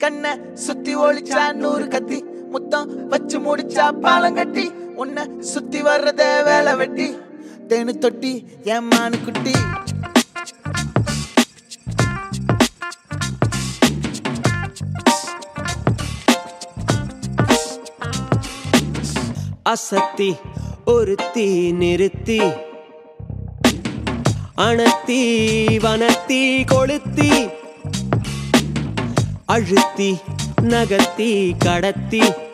கண்ண சுத்தி ஒளிச்சா நூறு கத்தி முத்தம் வச்சு முடிச்சா பாலம் கட்டி உன்னை சுத்தி வர்றத வேலை வெட்டி தேனு தொட்டி என் மானு குட்டி அசத்தி ஒருத்தி நிறுத்தி அணத்தி வனத்தி கொளுத்தி அழுத்தி நகர்த்தி கடத்தி